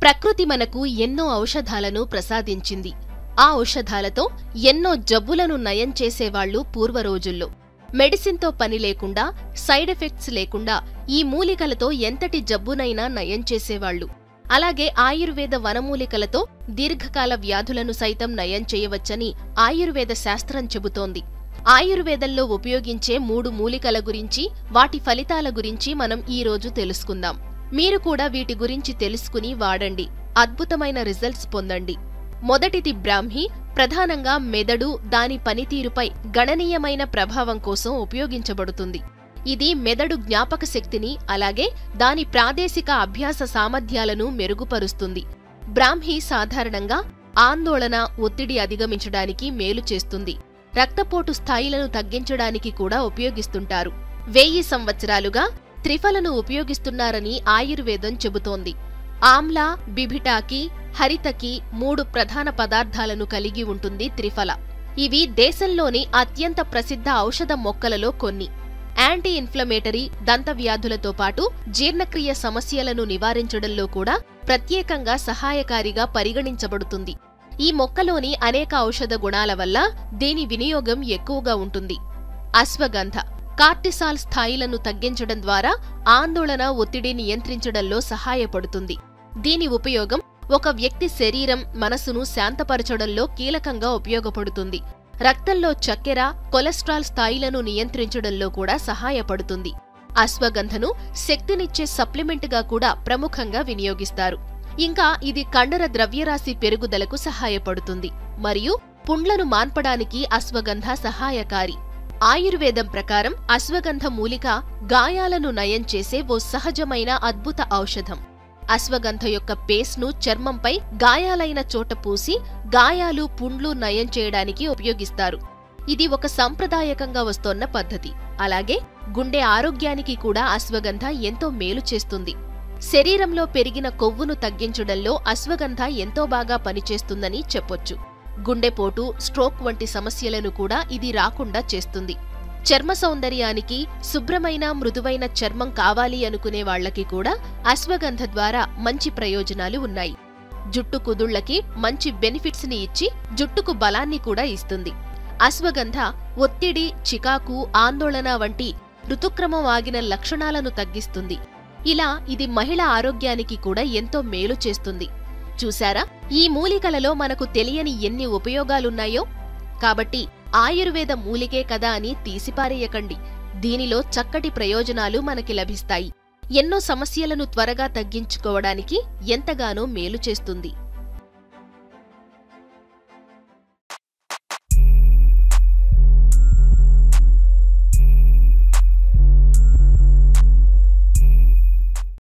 ప్రకృతి మనకు ఎన్నో ఔషధాలను ప్రసాదించింది ఆ ఔషధాలతో ఎన్నో జబ్బులను నయం చేసేవాళ్లు పూర్వరోజుల్లో మెడిసిన్తో పని లేకుండా సైడ్ ఎఫెక్ట్స్ లేకుండా ఈ మూలికలతో ఎంతటి జబ్బునైనా నయం చేసేవాళ్లు అలాగే ఆయుర్వేద వనమూలికలతో దీర్ఘకాల వ్యాధులను సైతం నయం చేయవచ్చని ఆయుర్వేద శాస్త్రం చెబుతోంది ఆయుర్వేదంలో ఉపయోగించే మూడు మూలికల గురించి వాటి ఫలితాల గురించి మనం ఈ రోజు తెలుసుకుందాం మీరు కూడా వీటి గురించి తెలుసుకుని వాడండి అద్భుతమైన రిజల్ట్స్ పొందండి మొదటిది బ్రాహ్మి ప్రధానంగా మెదడు దాని పనితీరుపై గణనీయమైన ప్రభావం కోసం ఉపయోగించబడుతుంది ఇది మెదడు జ్ఞాపక శక్తిని అలాగే దాని ప్రాదేశిక అభ్యాస సామర్థ్యాలను మెరుగుపరుస్తుంది బ్రాహ్మి సాధారణంగా ఆందోళన ఒత్తిడి అధిగమించడానికి మేలు చేస్తుంది రక్తపోటు స్థాయిలను తగ్గించడానికి కూడా ఉపయోగిస్తుంటారు వెయ్యి సంవత్సరాలుగా త్రిఫలను ఉపయోగిస్తున్నారని ఆయుర్వేదం చెబుతోంది ఆమ్లా బిభిటాకి హరితకి మూడు ప్రధాన పదార్థాలను కలిగి ఉంటుంది త్రిఫల ఇవి దేశంలోని అత్యంత ప్రసిద్ధ ఔషధ మొక్కలలో కొన్ని యాంటీ ఇన్ఫ్లమేటరీ దంతవ్యాధులతో పాటు జీర్ణక్రియ సమస్యలను నివారించడంలో కూడా ప్రత్యేకంగా సహాయకారిగా పరిగణించబడుతుంది ఈ మొక్కలోని అనేక ఔషధ గుణాల వల్ల దీని వినియోగం ఎక్కువగా ఉంటుంది అశ్వగంధ కార్టిసాల్ స్థాయిలను తగ్గించడం ద్వారా ఆందోళన ఒత్తిడి నియంత్రించడంలో సహాయపడుతుంది దీని ఉపయోగం ఒక వ్యక్తి శరీరం మనసును శాంతపరచడంలో కీలకంగా ఉపయోగపడుతుంది రక్తంలో చక్కెర కొలెస్ట్రాల్ స్థాయిలను నియంత్రించడంలో కూడా సహాయపడుతుంది అశ్వగంధను శక్తినిచ్చే సప్లిమెంట్గా కూడా ప్రముఖంగా వినియోగిస్తారు ఇంకా ఇది కండర ద్రవ్యరాశి పెరుగుదలకు సహాయపడుతుంది మరియు పుండ్లను మాన్పడానికి అశ్వగంధ సహాయకారి ఆయుర్వేదం ప్రకారం అశ్వగంధ మూలిక గాయాలను నయం చేసే ఓ సహజమైన అద్భుత ఔషధం అశ్వగంధ యొక్క పేస్ట్ను చర్మంపై గాయాలైన చోట పూసి గాయాలు పుండ్లు నయం చేయడానికి ఉపయోగిస్తారు ఇది ఒక సంప్రదాయకంగా వస్తోన్న పద్ధతి అలాగే గుండె ఆరోగ్యానికి కూడా అశ్వగంధ ఎంతో మేలు చేస్తుంది శరీరంలో పెరిగిన కొవ్వును తగ్గించడంలో అశ్వగంధ ఎంతో బాగా పనిచేస్తుందని చెప్పొచ్చు గుండెపోటు స్ట్రోక్ వంటి సమస్యలను కూడా ఇది రాకుండా చేస్తుంది చర్మ సౌందర్యానికి శుభ్రమైన మృదువైన చర్మం కావాలి అనుకునే వాళ్లకి కూడా అశ్వగంధ ద్వారా మంచి ప్రయోజనాలు ఉన్నాయి జుట్టు కుదుళ్లకి మంచి బెనిఫిట్స్ ని ఇచ్చి జుట్టుకు బలాన్ని కూడా ఇస్తుంది అశ్వగంధ ఒత్తిడి చికాకు ఆందోళన వంటి ఋతుక్రమం ఆగిన లక్షణాలను తగ్గిస్తుంది ఇలా ఇది మహిళ ఆరోగ్యానికి కూడా ఎంతో మేలు చేస్తుంది చూశారా ఈ మూలికలలో మనకు తెలియని ఎన్ని ఉపయోగాలున్నాయో కాబట్టి ఆయుర్వేద మూలికే కదా అని తీసిపారేయకండి దీనిలో చక్కటి ప్రయోజనాలు మనకి లభిస్తాయి ఎన్నో సమస్యలను త్వరగా తగ్గించుకోవడానికి ఎంతగానో మేలు చేస్తుంది